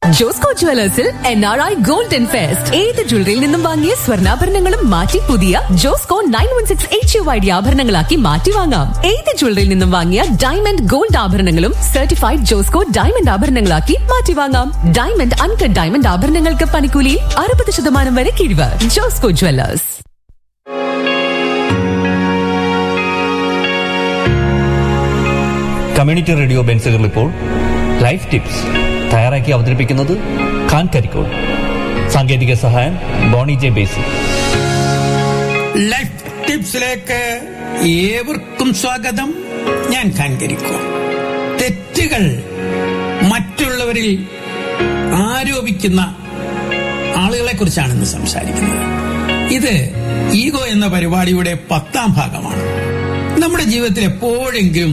ജോസ്കോ ജുവലേഴ്സിൽ N R I golden fest ഏത് ജ്വല്ലറിയിൽ നിന്നും വാങ്ങിയ സ്വർണ്ണാഭരണങ്ങളും മാറ്റി പുതിയ Josco nine one six H U I D ആഭരണങ്ങളാക്കി മാറ്റി വാങ്ങാം ഏത് ജ്വല്ലറിയിൽ നിന്നും വാങ്ങിയ ഡയമണ്ട് ഗോൾഡ് ആഭരണങ്ങളും സർട്ടിഫൈഡ് ജോസ്കോ ഡയമണ്ട് ആഭരണങ്ങളാക്കി മാറ്റി വാങ്ങാം ഡയമണ്ട് അൺകട്ട് ഡയമണ്ട് ആഭരണങ്ങൾക്ക് പണിക്കൂലിയിൽ അറുപത് ശതമാനം വരെ കിഴിവ് ജോസ്കോ ജുവലേഴ്സ് കമ്മ്യൂണിറ്റി റേഡിയോ ബെൻസുകൾ ഇപ്പോൾ ലൈഫ് ടിപ്സ് തയ്യാറാക്കി അവതരിപ്പിക്കുന്നത് ഖാൻ കരിക്കോൾ സാങ്കേതിക സഹായം ബോണി ജെ ബേസി ലൈഫ് ടിപ്സിലേക്ക് ഏവർക്കും സ്വാഗതം ഞാൻ ഖാൻകരിക്കോ തെറ്റുകൾ മറ്റുള്ളവരിൽ ആരോപിക്കുന്ന ആളുകളെ കുറിച്ചാണ് ഇന്ന് സംസാരിക്കുന്നത് ഇത് ഈഗോ എന്ന പരിപാടിയുടെ പത്താം ഭാഗമാണ് നമ്മുടെ ജീവിതത്തിൽ എപ്പോഴെങ്കിലും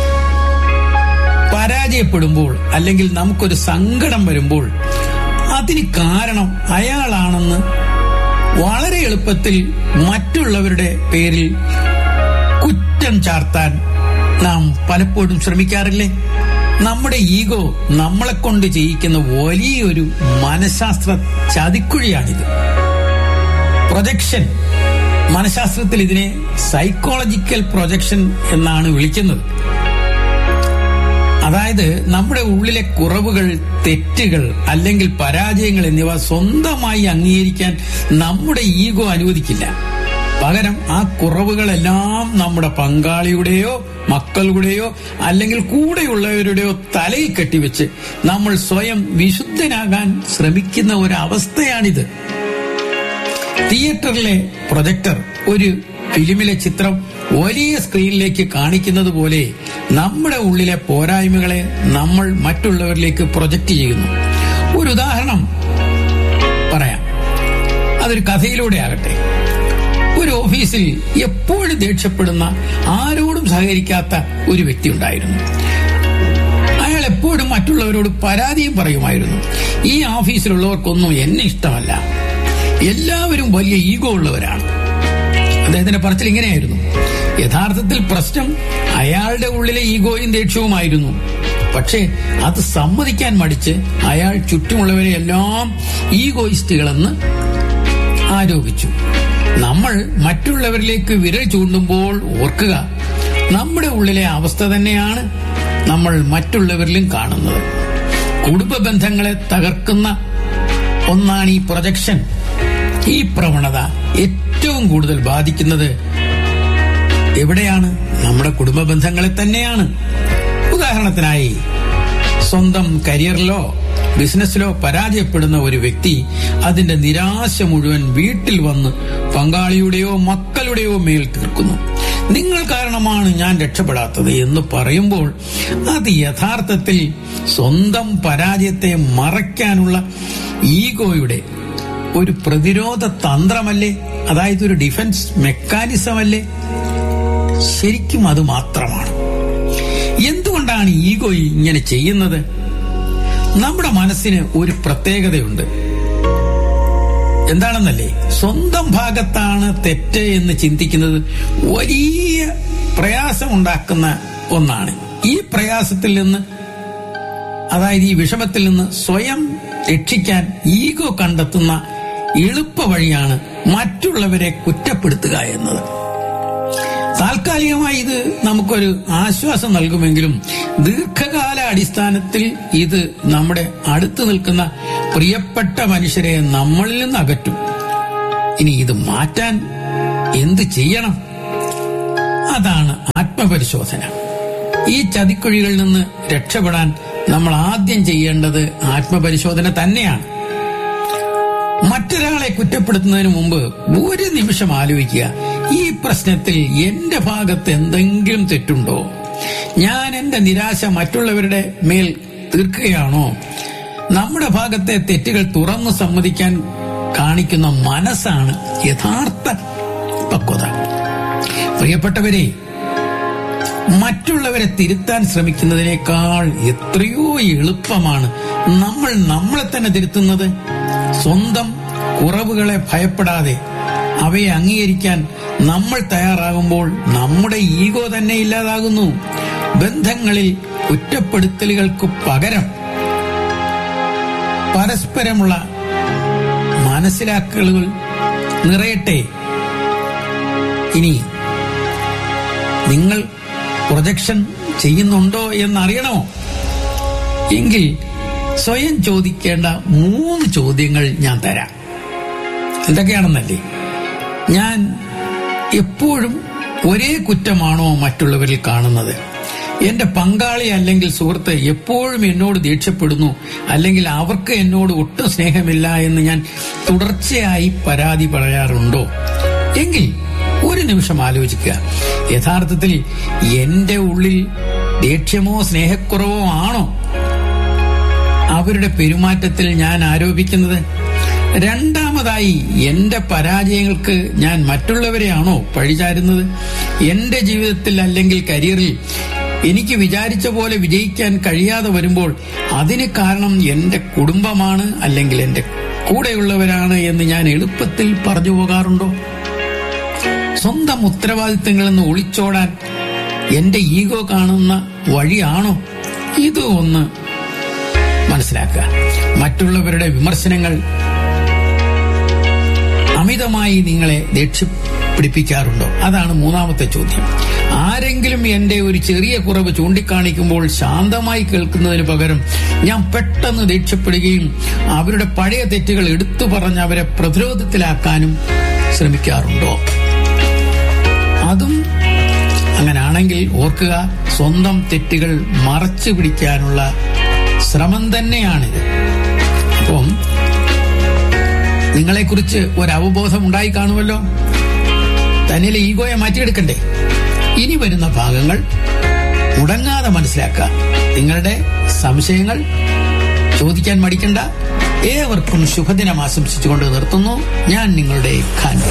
പരാജയപ്പെടുമ്പോൾ അല്ലെങ്കിൽ നമുക്കൊരു സങ്കടം വരുമ്പോൾ അതിന് കാരണം അയാളാണെന്ന് വളരെ എളുപ്പത്തിൽ മറ്റുള്ളവരുടെ പേരിൽ കുറ്റം ചാർത്താൻ നാം പലപ്പോഴും ശ്രമിക്കാറില്ലേ നമ്മുടെ ഈഗോ നമ്മളെ കൊണ്ട് ചെയ്യിക്കുന്ന വലിയൊരു മനഃശാസ്ത്ര ചതിക്കുഴിയാണിത് പ്രൊജക്ഷൻ മനഃശാസ്ത്രത്തിൽ ഇതിനെ സൈക്കോളജിക്കൽ പ്രൊജക്ഷൻ എന്നാണ് വിളിക്കുന്നത് അതായത് നമ്മുടെ ഉള്ളിലെ കുറവുകൾ തെറ്റുകൾ അല്ലെങ്കിൽ പരാജയങ്ങൾ എന്നിവ സ്വന്തമായി അംഗീകരിക്കാൻ നമ്മുടെ ഈഗോ അനുവദിക്കില്ല പകരം ആ കുറവുകളെല്ലാം നമ്മുടെ പങ്കാളിയുടെയോ മക്കളുടെയോ അല്ലെങ്കിൽ കൂടെയുള്ളവരുടെയോ തലയിൽ കെട്ടിവെച്ച് നമ്മൾ സ്വയം വിശുദ്ധനാകാൻ ശ്രമിക്കുന്ന ഒരവസ്ഥയാണിത് തിയേറ്ററിലെ പ്രൊജക്ടർ ഒരു ഫിലിമിലെ ചിത്രം വലിയ സ്ക്രീനിലേക്ക് കാണിക്കുന്നത് പോലെ നമ്മുടെ ഉള്ളിലെ പോരായ്മകളെ നമ്മൾ മറ്റുള്ളവരിലേക്ക് പ്രൊജക്ട് ചെയ്യുന്നു ഒരു ഉദാഹരണം പറയാം അതൊരു കഥയിലൂടെ ആകട്ടെ ഒരു ഓഫീസിൽ എപ്പോഴും ദേഷ്യപ്പെടുന്ന ആരോടും സഹകരിക്കാത്ത ഒരു വ്യക്തി ഉണ്ടായിരുന്നു അയാൾ എപ്പോഴും മറ്റുള്ളവരോട് പരാതിയും പറയുമായിരുന്നു ഈ ഓഫീസിലുള്ളവർക്കൊന്നും എന്നെ ഇഷ്ടമല്ല എല്ലാവരും വലിയ ഈഗോ ഉള്ളവരാണ് അദ്ദേഹത്തിന്റെ പറച്ചിൽ ഇങ്ങനെയായിരുന്നു യഥാർത്ഥത്തിൽ പ്രശ്നം അയാളുടെ ഉള്ളിലെ ഈഗോയും ദേഷ്യവുമായിരുന്നു പക്ഷേ അത് സമ്മതിക്കാൻ മടിച്ച് അയാൾ ചുറ്റുമുള്ളവരെ എല്ലാം ഈഗോയിസ്റ്റുകളെന്ന് ആരോപിച്ചു നമ്മൾ മറ്റുള്ളവരിലേക്ക് വിരൽ ചൂണ്ടുമ്പോൾ ഓർക്കുക നമ്മുടെ ഉള്ളിലെ അവസ്ഥ തന്നെയാണ് നമ്മൾ മറ്റുള്ളവരിലും കാണുന്നത് കുടുംബ ബന്ധങ്ങളെ തകർക്കുന്ന ഒന്നാണ് ഈ പ്രൊജക്ഷൻ ഈ പ്രവണത ഏറ്റവും കൂടുതൽ ബാധിക്കുന്നത് എവിടെയാണ് നമ്മുടെ കുടുംബ ബന്ധങ്ങളെ തന്നെയാണ് ഉദാഹരണത്തിനായി സ്വന്തം കരിയറിലോ ബിസിനസ്സിലോ പരാജയപ്പെടുന്ന ഒരു വ്യക്തി അതിന്റെ നിരാശ മുഴുവൻ വീട്ടിൽ വന്ന് പങ്കാളിയുടെയോ മക്കളുടെയോ മേൽ തീർക്കുന്നു നിങ്ങൾ കാരണമാണ് ഞാൻ രക്ഷപ്പെടാത്തത് എന്ന് പറയുമ്പോൾ അത് യഥാർത്ഥത്തിൽ സ്വന്തം പരാജയത്തെ മറയ്ക്കാനുള്ള ഈഗോയുടെ ഒരു പ്രതിരോധ തന്ത്രമല്ലേ അതായത് ഒരു ഡിഫൻസ് മെക്കാനിസം അല്ലേ ശരിക്കും അത് മാത്രമാണ് എന്തുകൊണ്ടാണ് ഈഗോ ഇങ്ങനെ ചെയ്യുന്നത് നമ്മുടെ മനസ്സിന് ഒരു പ്രത്യേകതയുണ്ട് എന്താണെന്നല്ലേ സ്വന്തം ഭാഗത്താണ് തെറ്റ് എന്ന് ചിന്തിക്കുന്നത് വലിയ പ്രയാസമുണ്ടാക്കുന്ന ഒന്നാണ് ഈ പ്രയാസത്തിൽ നിന്ന് അതായത് ഈ വിഷമത്തിൽ നിന്ന് സ്വയം രക്ഷിക്കാൻ ഈഗോ കണ്ടെത്തുന്ന എളുപ്പ വഴിയാണ് മറ്റുള്ളവരെ കുറ്റപ്പെടുത്തുക എന്നത് താൽക്കാലികമായി ഇത് നമുക്കൊരു ആശ്വാസം നൽകുമെങ്കിലും ദീർഘകാല അടിസ്ഥാനത്തിൽ ഇത് നമ്മുടെ അടുത്ത് നിൽക്കുന്ന പ്രിയപ്പെട്ട മനുഷ്യരെ നമ്മളിൽ നിന്ന് അകറ്റും ഇനി ഇത് മാറ്റാൻ എന്ത് ചെയ്യണം അതാണ് ആത്മപരിശോധന ഈ ചതിക്കുഴികളിൽ നിന്ന് രക്ഷപ്പെടാൻ നമ്മൾ ആദ്യം ചെയ്യേണ്ടത് ആത്മപരിശോധന തന്നെയാണ് മറ്റൊരാളെ കുറ്റപ്പെടുത്തുന്നതിന് മുമ്പ് ഒരു നിമിഷം ആലോചിക്കുക ഈ പ്രശ്നത്തിൽ എന്റെ ഭാഗത്ത് എന്തെങ്കിലും തെറ്റുണ്ടോ ഞാൻ എന്റെ നിരാശ മറ്റുള്ളവരുടെ മേൽ തീർക്കുകയാണോ നമ്മുടെ ഭാഗത്തെ തെറ്റുകൾ തുറന്നു സമ്മതിക്കാൻ കാണിക്കുന്ന മനസ്സാണ് യഥാർത്ഥ പക്വത പ്രിയപ്പെട്ടവരെ മറ്റുള്ളവരെ തിരുത്താൻ ശ്രമിക്കുന്നതിനേക്കാൾ എത്രയോ എളുപ്പമാണ് നമ്മൾ നമ്മളെ തന്നെ തിരുത്തുന്നത് സ്വന്തം കുറവുകളെ ഭയപ്പെടാതെ അവയെ അംഗീകരിക്കാൻ നമ്മൾ തയ്യാറാകുമ്പോൾ നമ്മുടെ ഈഗോ തന്നെ ഇല്ലാതാകുന്നു ബന്ധങ്ങളിൽ കുറ്റപ്പെടുത്തലുകൾക്ക് പകരം പരസ്പരമുള്ള മനസ്സിലാക്കലുകൾ നിറയട്ടെ ഇനി നിങ്ങൾ പ്രൊജക്ഷൻ ചെയ്യുന്നുണ്ടോ എന്നറിയണമോ എങ്കിൽ സ്വയം ചോദിക്കേണ്ട മൂന്ന് ചോദ്യങ്ങൾ ഞാൻ തരാം എന്തൊക്കെയാണെന്നല്ലേ ഞാൻ എപ്പോഴും ഒരേ കുറ്റമാണോ മറ്റുള്ളവരിൽ കാണുന്നത് എന്റെ പങ്കാളി അല്ലെങ്കിൽ സുഹൃത്ത് എപ്പോഴും എന്നോട് ദേഷ്യപ്പെടുന്നു അല്ലെങ്കിൽ അവർക്ക് എന്നോട് ഒട്ടും സ്നേഹമില്ല എന്ന് ഞാൻ തുടർച്ചയായി പരാതി പറയാറുണ്ടോ എങ്കിൽ ഒരു നിമിഷം ആലോചിക്കുക യഥാർത്ഥത്തിൽ എന്റെ ഉള്ളിൽ ദേഷ്യമോ സ്നേഹക്കുറവോ ആണോ അവരുടെ പെരുമാറ്റത്തിൽ ഞാൻ ആരോപിക്കുന്നത് രണ്ടാമതായി എന്റെ പരാജയങ്ങൾക്ക് ഞാൻ മറ്റുള്ളവരെയാണോ പഴിചാരുന്നത് എന്റെ ജീവിതത്തിൽ അല്ലെങ്കിൽ കരിയറിൽ എനിക്ക് വിചാരിച്ച പോലെ വിജയിക്കാൻ കഴിയാതെ വരുമ്പോൾ അതിന് കാരണം എന്റെ കുടുംബമാണ് അല്ലെങ്കിൽ എന്റെ കൂടെയുള്ളവരാണ് എന്ന് ഞാൻ എളുപ്പത്തിൽ പറഞ്ഞു പോകാറുണ്ടോ സ്വന്തം ഉത്തരവാദിത്തങ്ങളിൽ നിന്ന് ഒളിച്ചോടാൻ എന്റെ ഈഗോ കാണുന്ന വഴിയാണോ ഇത് ഒന്ന് മനസ്സിലാക്കുക മറ്റുള്ളവരുടെ വിമർശനങ്ങൾ അമിതമായി നിങ്ങളെ ദേഷ്യപ്പിടിപ്പിക്കാറുണ്ടോ അതാണ് മൂന്നാമത്തെ ചോദ്യം ആരെങ്കിലും എന്റെ ഒരു ചെറിയ കുറവ് ചൂണ്ടിക്കാണിക്കുമ്പോൾ ശാന്തമായി കേൾക്കുന്നതിന് പകരം ഞാൻ പെട്ടെന്ന് ദേഷ്യപ്പെടുകയും അവരുടെ പഴയ തെറ്റുകൾ എടുത്തു പറഞ്ഞ് അവരെ പ്രതിരോധത്തിലാക്കാനും ശ്രമിക്കാറുണ്ടോ അതും അങ്ങനാണെങ്കിൽ ഓർക്കുക സ്വന്തം തെറ്റുകൾ മറച്ചു പിടിക്കാനുള്ള ശ്രമം തന്നെയാണിത് അപ്പം നിങ്ങളെക്കുറിച്ച് ഒരു അവബോധം ഉണ്ടായി കാണുമല്ലോ തന്നിലെ ഈഗോയെ മാറ്റിയെടുക്കണ്ടേ ഇനി വരുന്ന ഭാഗങ്ങൾ മുടങ്ങാതെ മനസ്സിലാക്കുക നിങ്ങളുടെ സംശയങ്ങൾ ചോദിക്കാൻ മടിക്കണ്ട ഏവർക്കും ശുഭദിനം ആശംസിച്ചുകൊണ്ട് നിർത്തുന്നു ഞാൻ നിങ്ങളുടെ ഖാൻ